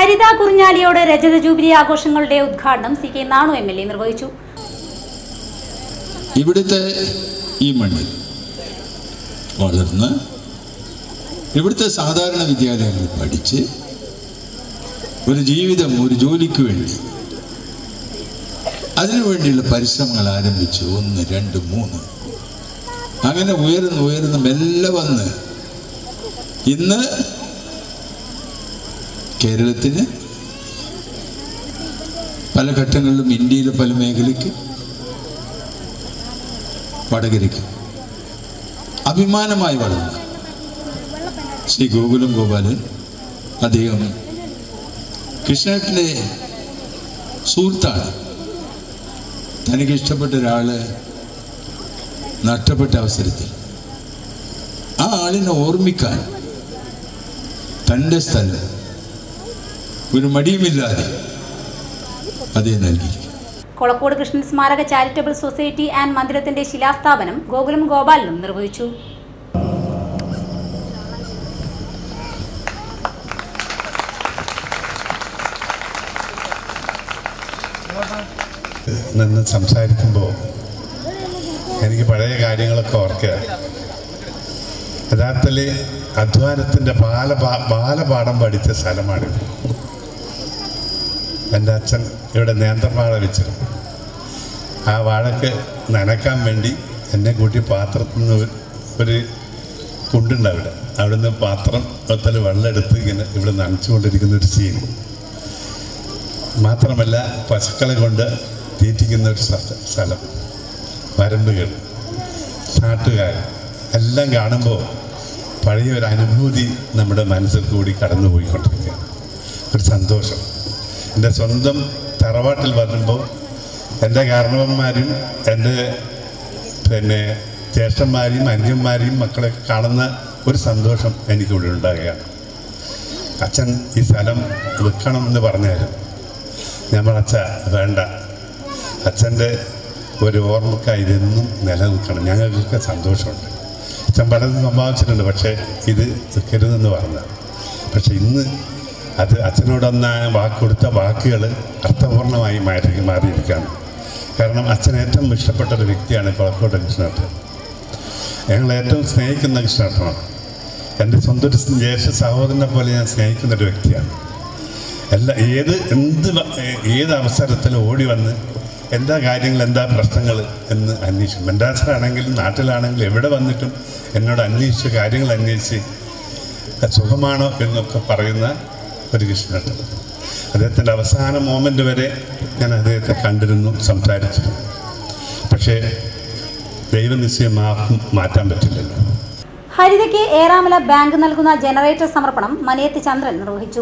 ഹരിത കുറിഞ്ഞാലിയോട് രജത ജൂബിലി ആഘോഷങ്ങളുടെ ഉദ്ഘാടനം C K Nanu M L A നിർവഹിച്ചു ഇവിടുത്തെ ഈ മണ്ണിൽ വളർന്ന് ഇവിടുത്തെ സാധാരണ വിദ്യാലയങ്ങളിൽ പഠിച്ച് ഒരു ജീവിതം ഒരു ജോലിക്ക് വേണ്ടി അതിനു വേണ്ടിയുള്ള പരിശ്രമങ്ങൾ ആരംഭിച്ചു ഒന്ന് രണ്ട് മൂന്ന് അങ്ങനെ ഉയർന്ന് ഉയർന്ന് മെല്ലെ വന്ന് ഇന്ന് കേരളത്തിന് പല ഘട്ടങ്ങളിലും ഇന്ത്യയിലെ പല മേഖലയ്ക്ക് വടകരയ്ക്ക് അഭിമാനമായി വളർന്നു ശ്രീ ഗോകുലം ഗോപാലൻ അദ്ദേഹം കൃഷ്ണേട്ടൻ്റെ സുഹൃത്താണ് തനിക്ക് ഇഷ്ടപ്പെട്ട ഒരാള് നഷ്ടപ്പെട്ട അവസരത്തിൽ ആ ആളിനെ ഓർമ്മിക്കാൻ തൻ്റെ സ്ഥലം ഒരു മടിയുമില്ലാതെ അദ്ദേഹം നൽകിയിരിക്കും കൊളക്കോട് കൃഷ്ണൻ സ്മാരക ചാരിറ്റബിൾ സൊസൈറ്റി ആൻഡ് മന്ദിരത്തിന്റെ ശിലാസ്ഥാപനം ഗോകുലം ഗോപാലനും നിർവഹിച്ചു നിന്ന് സംസാരിക്കുമ്പോൾ എനിക്ക് പഴയ കാര്യങ്ങളൊക്കെ ഓർക്കുക യഥാർത്ഥത്തിൽ അധ്വാനത്തിൻ്റെ ബാല ബാലപാഠം പഠിച്ച സ്ഥലമാണിത് എൻ്റെ അച്ഛൻ ഇവിടെ നേന്ത്രവാഴ വെച്ചിരുന്നു ആ വാഴക്ക് നനക്കാൻ വേണ്ടി എന്നെ കൂട്ടി പാത്രത്തിൽ നിന്ന് ഒരു- ഒരു കുണ്ടുണ്ട് അവിടെ അവിടുന്ന് പാത്രം ഒത്തൽ വെള്ളം എടുത്ത് ഇങ്ങനെ ഇവിടെ നനച്ചുകൊണ്ടിരിക്കുന്ന ഒരു സീൻ മാത്രമല്ല പശുക്കളെ കൊണ്ട് തീറ്റിക്കുന്ന ഒരു സ്ഥ- സ്ഥലം വരമ്പുകൾ നാട്ടുകാർ എല്ലാം കാണുമ്പോൾ പഴയ ഒരു അനുഭൂതി നമ്മുടെ മനസ്സിൽ കൂടി കടന്നു പോയിക്കൊണ്ടിരിക്കുകയാണ് ഒരു സന്തോഷം എൻ്റെ സ്വന്തം തറവാട്ടിൽ വരുമ്പോൾ എൻ്റെ കാരണവന്മാരും എൻ്റെ പിന്നെ ജ്യേഷ്ഠന്മാരെയും അന്യന്മാരെയും മക്കളെ കാണുന്ന ഒരു സന്തോഷം എനിക്കിവിടെ ഉണ്ടാകുകയാണ് അച്ഛൻ ഈ സ്ഥലം വിൽക്കണം എന്ന് പറഞ്ഞാലും ഞാൻ പറഞ്ഞ അച്ഛ വേണ്ട അച്ഛൻ്റെ ഒരു ഓർമ്മക്കായി ഇതെന്നും നിലനിൽക്കണം ഞങ്ങൾക്കൊക്കെ സന്തോഷമുണ്ട് അച്ഛൻ പലതും സമ്പാദിച്ചിട്ടുണ്ട് പക്ഷേ ഇത് വിൽക്കരുതെന്ന് പറഞ്ഞ പക്ഷെ ഇന്ന് അത് അച്ഛനോടൊന്ന് ആ വാക്ക് കൊടുത്ത വാക്കുകൾ അർത്ഥപൂർണമായി മാറി മാറിയിരിക്കുകയാണ് കാരണം അച്ഛൻ ഏറ്റവും ഇഷ്ടപ്പെട്ട ഒരു വ്യക്തിയാണ് കൊളക്കോട്ടെ കൃഷ്ണേട്ടൻ ഞങ്ങൾ ഏറ്റവും സ്നേഹിക്കുന്ന കൃഷ്ണേട്ടനാണ് എൻ്റെ സ്വന്തം ഒരു ജ്യേഷ്ഠ സഹോദരനെ പോലെ ഞാൻ സ്നേഹിക്കുന്ന ഒരു വ്യക്തിയാണ് എല്ലാ ഏത് എന്ത് വ- ഏ- ഏത് അവസരത്തിലും ഓടി വന്ന് എന്താ കാര്യങ്ങൾ എന്താ പ്രശ്നങ്ങൾ എന്ന് അന്വേഷിക്കും മെൻഡാസിലാണെങ്കിലും നാട്ടിലാണെങ്കിലും എവിടെ വന്നിട്ടും എന്നോട് അന്വേഷിച്ച് കാര്യങ്ങൾ അന്വേഷിച്ച് "അത് സുഖമാണോ എന്നൊക്കെ പറയുന്ന ഒരു കൃഷ്ണേട്ടൻ അദ്ദേഹത്തിൻ്റെ അവസാന മോമെൻ്റ് വരെ ഞാൻ അദ്ദേഹത്തെ കണ്ടിരുന്നു സംസാരിച്ചിരുന്നു പക്ഷേ ദൈവനിശ്ചയം ആർക്കും മാറ്റാൻ പറ്റില്ലല്ലോ ഹരിതയ്ക്ക് ഏറാമല ബാങ്ക് നൽകുന്ന ജനറേറ്റർ സമർപ്പണം മനയത്ത് ചന്ദ്രൻ നിർവഹിച്ചു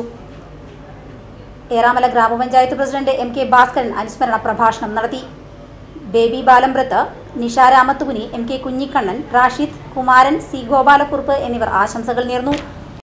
ഏറാമല ഗ്രാമപഞ്ചായത്ത് പ്രസിഡന്റ് എം കെ ഭാസ്കരൻ അനുസ്മരണ പ്രഭാഷണം നടത്തി Baby Balambrath Nisha Ramathukuni M K Kunhikannan Rashid Kumaran C Gopalakurup എന്നിവർ ആശംസകൾ നേർന്നു